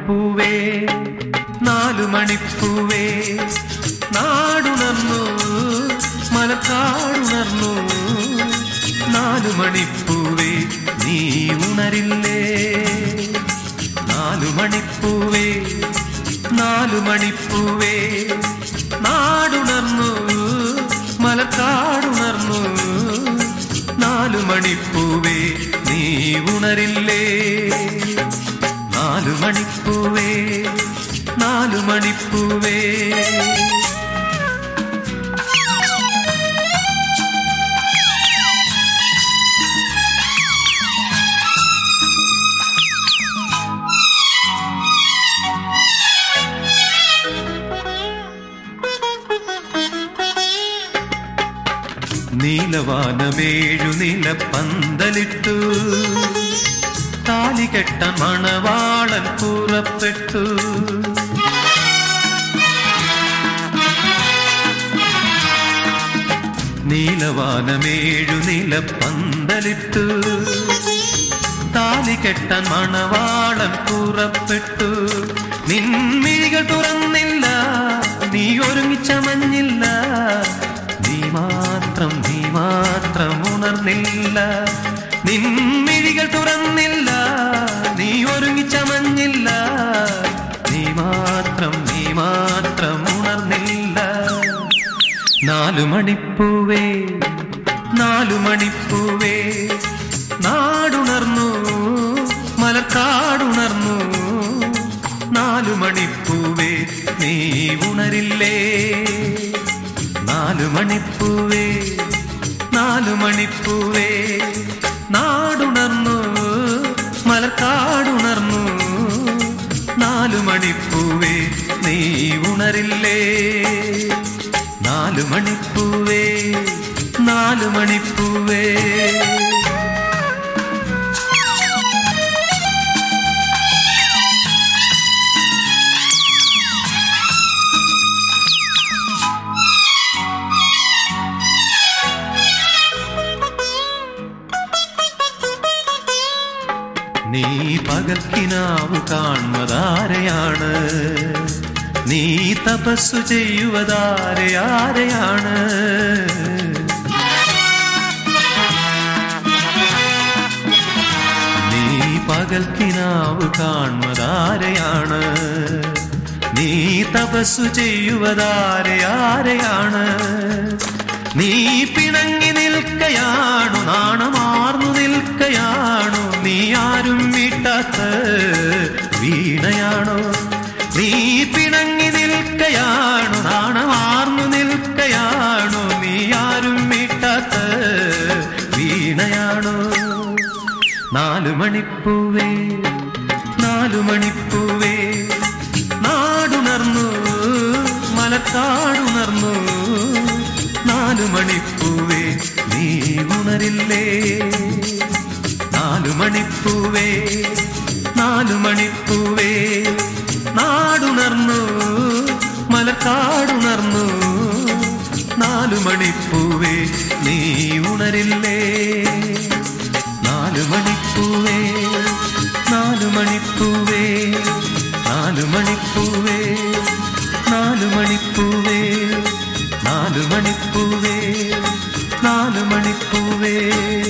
മണിപ്പൂവേ നാലു മണിപ്പൂവേ നാടുണർന്നു മലക്കാടുണർന്നു നാലു മണിപ്പൂവേ നീ ഉണരില്ലേ നാലു മണിപ്പൂവേ നാലു മണിപ്പൂവേ നാടുണർന്നു മലക്കാടുണർന്നു നാലു മണിപ്പൂവേ നീ ഉണരില്ലേ നാലു മണിപ്പൂവേ നാലു മണിപ്പൂവേ നീലവാനമേഴു നില പന്തലിട്ടു താലികെട്ട മണവാളൻ പുറപ്പെട്ടു നീലവാനമേഴു നില പന്തലിട്ടു താലികെട്ട മണവാളൻ പുറപ്പെട്ടു നിൻമിഴികൾ തുറന്നില്ല നീ ഒരുങ്ങിച്ചമഞ്ഞില്ല നീ മാത്രം നീ മാത്രം ഉണർന്നില്ല നിൻമിഴികൾ തുറന്നില്ല നീ ഒരുങ്ങിച്ചമഞ്ഞില്ല നീ മാത്രം നീ മാത്രം ഉണർന്നില്ല നാലു മണിപ്പൂവേ നാലു മണിപ്പൂവേ നാടുണർന്നു മലക്കാടുണർന്നു നാലു മണിപ്പൂവേ നീ ഉണരില്ലേ നാലു മണിപ്പൂവേ നാലു മണിപ്പൂവേ നാടുണർന്നു മലക്കാടുണർന്നു നാലു മണിപ്പൂവേ നീ ഉണരില്ലേ നാലു മണിപ്പൂവേ നാലു മണിപ്പൂവേ നീ പകൽക്കിനാവ് കാണുന്നതാരെയാണ് നീ തപസ്സു ചെയ്യുവതാരെയാരെയാണ് നീ പകൽക്കിനാവ് കാണുന്നതാരെയാണ് നീ തപസ്സു ചെയ്യുവതാരെയാരെയാണ് നീ പിണങ്ങി നിൽക്കയാണു നാണമാർന്നു നിൽക്കയാണു നീ ആരും വീട്ടാത്ത വീണയാണോ നീ പിണങ്ങി നിൽക്കയാണു നാണമാർന്നു നിൽക്കയാണു നീ ആരും വീട്ടാത്ത വീണയാണോ നാലു മണിപ്പൂവേ നാലു മണിപ്പൂവേ നാടുണർന്നു മലക്കാടുണർന്നു നാലു മണിപ്പൂവേ നീ ഉണരില്ലേ നാലു മണിപ്പൂവേ നാലു മണിപ്പൂവേ നാടുണർന്നു മലക്കാടുണർന്നു നാലു മണിപ്പൂവേ നീ ഉണരില്ലേ നാലു മണിപ്പൂവേ നാലു മണിപ്പൂവേ നാലു മണിപ്പൂവേ നാലു മണിപ്പൂവേ നാലു മണിപ്പൂവേ നാലു മണിപ്പൂവേ